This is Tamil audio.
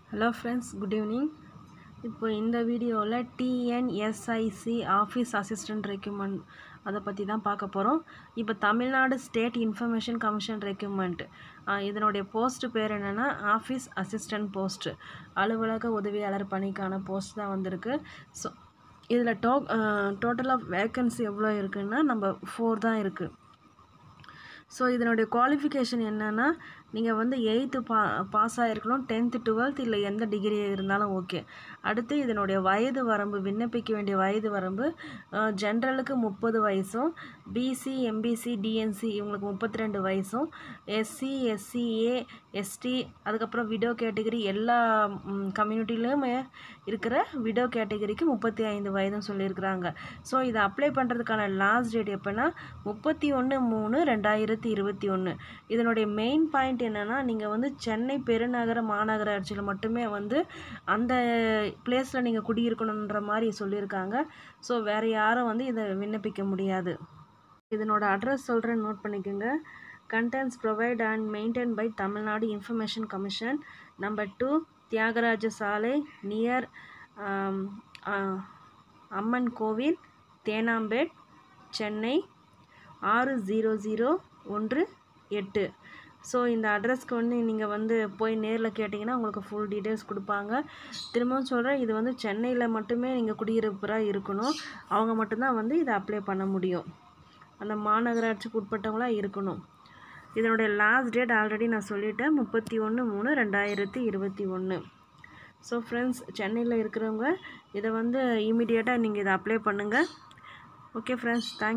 ஹலோ ஃப்ரெண்ட்ஸ் குட் ஈவினிங் இப்போ இந்த வீடியோவில் டிஎன்எஸ்ஐசி ஆஃபீஸ் அசிஸ்டன்ட் ரெக்யூமெண்ட் அதை பற்றி தான் பார்க்க போகிறோம் இப்போ Tamil Nadu state information commission recruitment இதனுடைய போஸ்ட் பேர் என்னென்னா ஆஃபீஸ் அசிஸ்டன்ட் போஸ்ட் அலுவலக உதவியாளர் பணிக்கான போஸ்ட் தான் வந்திருக்கு ஸோ இதில் டோ டோட்டல் ஆஃப் வேக்கன்சி எவ்வளோ இருக்குன்னா நம்ம ஃபோர் தான் இருக்குது ஸோ இதனுடைய குவாலிஃபிகேஷன் என்னென்னா நீங்கள் வந்து எயித்து பா பாஸ் ஆகிருக்கணும் டென்த்து டுவெல்த் இல்லை எந்த டிகிரி இருந்தாலும் ஓகே அடுத்து இதனுடைய வயது வரம்பு விண்ணப்பிக்க வேண்டிய வயது வரம்பு ஜென்ரலுக்கு முப்பது வயசும் பிசி எம்பிசி டிஎன்சி இவங்களுக்கு முப்பத்தி ரெண்டு வயசும் எஸ்சி எஸ்சிஏ எஸ்டி அதுக்கப்புறம் விடோ கேட்டகரி எல்லா கம்யூனிட்டிலையுமே இருக்கிற விடோ கேட்டகரிக்கு முப்பத்தி ஐந்து வயதும் சொல்லியிருக்கிறாங்க ஸோ இதை அப்ளை பண்ணுறதுக்கான லாஸ்ட் டேட் எப்போனா முப்பத்தி ஒன்று மூணு ரெண்டாயிரத்தி இருபத்தி ஒன்று இதனுடைய மெயின் பாயிண்ட் என்னென்னா நீங்கள் வந்து சென்னை பெருநகர மாநகராட்சியில் மட்டுமே வந்து அந்த பிளேஸில் நீங்கள் குடியிருக்கணுன்ற மாதிரி சொல்லியிருக்காங்க ஸோ வேறு யாரும் வந்து இதை விண்ணப்பிக்க முடியாது இதனோட அட்ரஸ் சொல்கிறேன் நோட் பண்ணிக்கோங்க contents provide and maintain by Tamil Nadu information commission number two Thyagaraja சாலை நியர் அம்மன் கோவில் தேனாம்பேட் சென்னை ஆறு ஜீரோ ஜீரோ ஒன்று எட்டு ஸோ இந்த அட்ரஸ்க்கு வந்து நீங்கள் வந்து போய் நேரில் கேட்டிங்கன்னா உங்களுக்கு ஃபுல் டீட்டெயில்ஸ் கொடுப்பாங்க திரும்பவும் சொல்கிறேன் இது வந்து சென்னையில் மட்டுமே நீங்கள் குடியிருப்பராக இருக்கணும் அவங்க மட்டும்தான் வந்து இதை அப்ளை பண்ண முடியும் அந்த மாநகராட்சிக்கு உட்பட்டவங்களாக இருக்கணும் இதனுடைய லாஸ்ட் டேட் ஆல்ரெடி நான் சொல்லிட்டேன் முப்பத்தி ஒன்று மூணு ரெண்டாயிரத்தி இருபத்தி ஒன்று ஸோ ஃப்ரெண்ட்ஸ் சென்னையில் இருக்கிறவங்க இதை வந்து இமீடியட்டாக நீங்கள் இதை அப்ளை பண்ணுங்கள் ஓகே ஃப்ரெண்ட்ஸ் தேங்க்